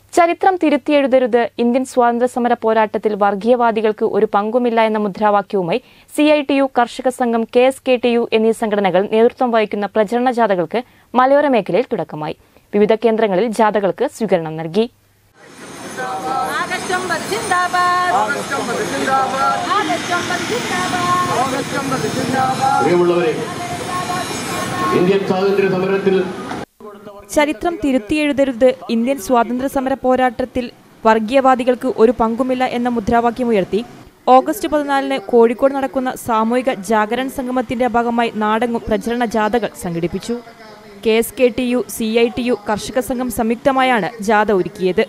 ചരിത്രം തിരുത്തിയെഴുതരുത് ഇന്ത്യൻ സ്വാതന്ത്ര്യസമര പോരാട്ടത്തിൽ വർഗീയവാദികൾക്ക് ഒരു പങ്കുമില്ല എന്ന മുദ്രാവാക്യവുമായി സി ഐ ടി യു കർഷക സംഘം K S K T U എന്നീ സംഘടനകൾ നേതൃത്വം വഹിക്കുന്ന പ്രചരണ ജാഥകൾക്ക് മലയോര മേഖലയിൽ തുടക്കമായി വിവിധ കേന്ദ്രങ്ങളിൽ ജാഥകൾക്ക് സ്വീകരണം നൽകി ആഗസ്റ്റ് ഒമ്പത് സിന്ദാബാദ് ആഗസ്റ്റ് ഒമ്പത് സിന്ദാബാദ് പ്രിയമുള്ളവരെ ഇന്ത്യൻ സ്വാതന്ത്ര്യ സമരത്തിൽ ചരിത്രം തിരുത്തിയെഴുതരുത് ഇന്ത്യൻ സ്വാതന്ത്ര്യസമര പോരാട്ടത്തിൽ വർഗീയവാദികൾക്ക് ഒരു പങ്കുമില്ല എന്ന മുദ്രാവാക്യമുയർത്തി ഓഗസ്റ്റ് പതിനാലിന് കോഴിക്കോട് നടക്കുന്ന സാമൂഹിക ജാഗരൺ സംഗമത്തിന്റെ ഭാഗമായി നാടെങ്ങും പ്രചരണ ജാഥകൾ സംഘടിപ്പിച്ചു K S K T U C I T U കർഷക സംഘം സംയുക്തമായാണ് ജാഥ ഒരുക്കിയത്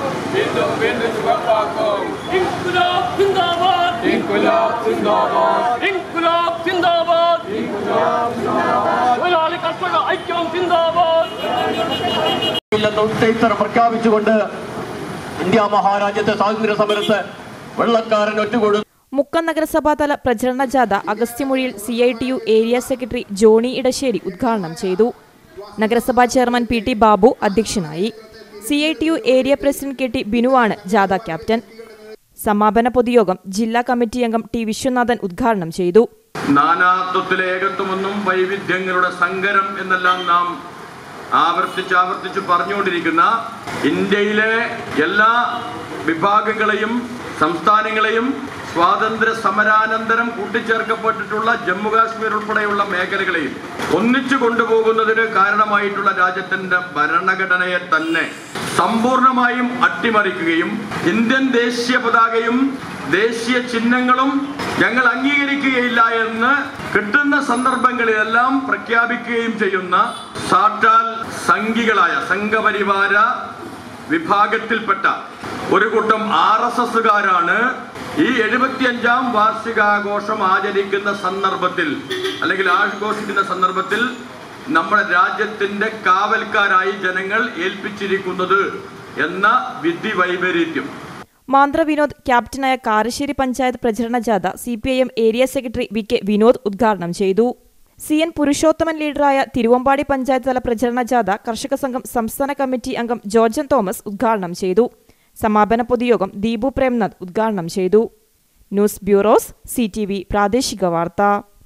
ഇൻകുലാബ് സിന്ദാബാദ് ഇൻകുലാബ് സിന്ദാബാദ് ഇൻകുലാബ് സിന്ദാബാദ് തൊഴിലാളി കർഷക ഐക്യം സിന്ദാബാദ് ഇല്ലെന്ന് ഉത്തേജനം പ്രഖ്യാപിച്ചുകൊണ്ട് ഇന്ത്യ മഹാരാജ്യത്തെ സ്വാതന്ത്ര്യ സമരത്ത് വെള്ളക്കാരൻ ഒറ്റുകൊടു മുക്കം നഗരസഭാതല പ്രചരണ ജാഥ അഗസ്ത്യമൊഴിയിൽ C I T U area secretary Johny Edassery ഉദ്ഘാടനം ചെയ്തു നഗരസഭാ ചെയർമാൻ പി ടി ബാബു അധ്യക്ഷനായി C I T U area president K T ബിനുവാണ് ജാഥ ക്യാപ്റ്റൻ സമാപന പൊതുയോഗം ജില്ലാ കമ്മിറ്റി അംഗം ടി വിശ്വനാഥൻ ഉദ്ഘാടനം ചെയ്തു നാനാത്വത്തിലെ ഏകത്വമെന്നും വൈവിധ്യങ്ങളുടെ സങ്കരം എന്നെല്ലാം നാം ആവർത്തിച്ച് ആവർത്തിച്ച് പറഞ്ഞുകൊണ്ടിരിക്കുന്ന ഇന്ത്യയിലെ എല്ലാ വിഭാഗങ്ങളെയും സംസ്ഥാനങ്ങളെയും സ്വാതന്ത്ര്യ സമരാനന്തരം കൂട്ടിച്ചേർക്കപ്പെട്ടിട്ടുള്ള ജമ്മു കാശ്മീർ ഉൾപ്പെടെയുള്ള മേഖലകളെയും ഒന്നിച്ചു കൊണ്ടുപോകുന്നതിന് കാരണമായിട്ടുള്ള രാജ്യത്തിന്റെ ഭരണഘടനയെ തന്നെ സമ്പൂർണമായും അട്ടിമറിക്കുകയും ഇന്ത്യൻ ദേശീയ പതാകയും ദേശീയ ചിഹ്നങ്ങളും ഞങ്ങൾ അംഗീകരിക്കുകയില്ല എന്ന് കിട്ടുന്ന സന്ദർഭങ്ങളിലെല്ലാം പ്രഖ്യാപിക്കുകയും ചെയ്യുന്ന സാക്ഷാൽ സംഘികളായ സംഘപരിവാര വിഭാഗത്തിൽപ്പെട്ട ഒരു കൂട്ടം ആർ എസ് എസുകാരാണ് ഈ എഴുപത്തിയഞ്ചാം വാർഷികാഘോഷം ആചരിക്കുന്ന സന്ദർഭത്തിൽ അല്ലെങ്കിൽ ആഘോഷിക്കുന്ന സന്ദർഭത്തിൽ നമ്മുടെ രാജ്യത്തിന്റെ കാവൽക്കാരായി ജനങ്ങൾ ഏൽപ്പിച്ചിരിക്കുന്നത് എന്ന വിധി വൈപരീത്യം മാന്ത്ര വിനോദ് ക്യാപ്റ്റനായ കാരശ്ശേരി പഞ്ചായത്ത് പ്രചരണ ജാഥ C P I M area secretary V K Vinod ഉദ്ഘാടനം ചെയ്തു സി എൻ പുരുഷോത്തമൻ ലീഡറായ തിരുവമ്പാടി പഞ്ചായത്ത് തല പ്രചരണ ജാഥ കർഷക സംഘം സംസ്ഥാന കമ്മിറ്റി അംഗം ജോർജൻ തോമസ് ഉദ്ഘാടനം ചെയ്തു സമാപന പൊതുയോഗം ദീപു പ്രേംനാഥ് ഉദ്ഘാടനം ചെയ്തു ന്യൂസ് ബ്യൂറോസ് സി പ്രാദേശിക വാർത്ത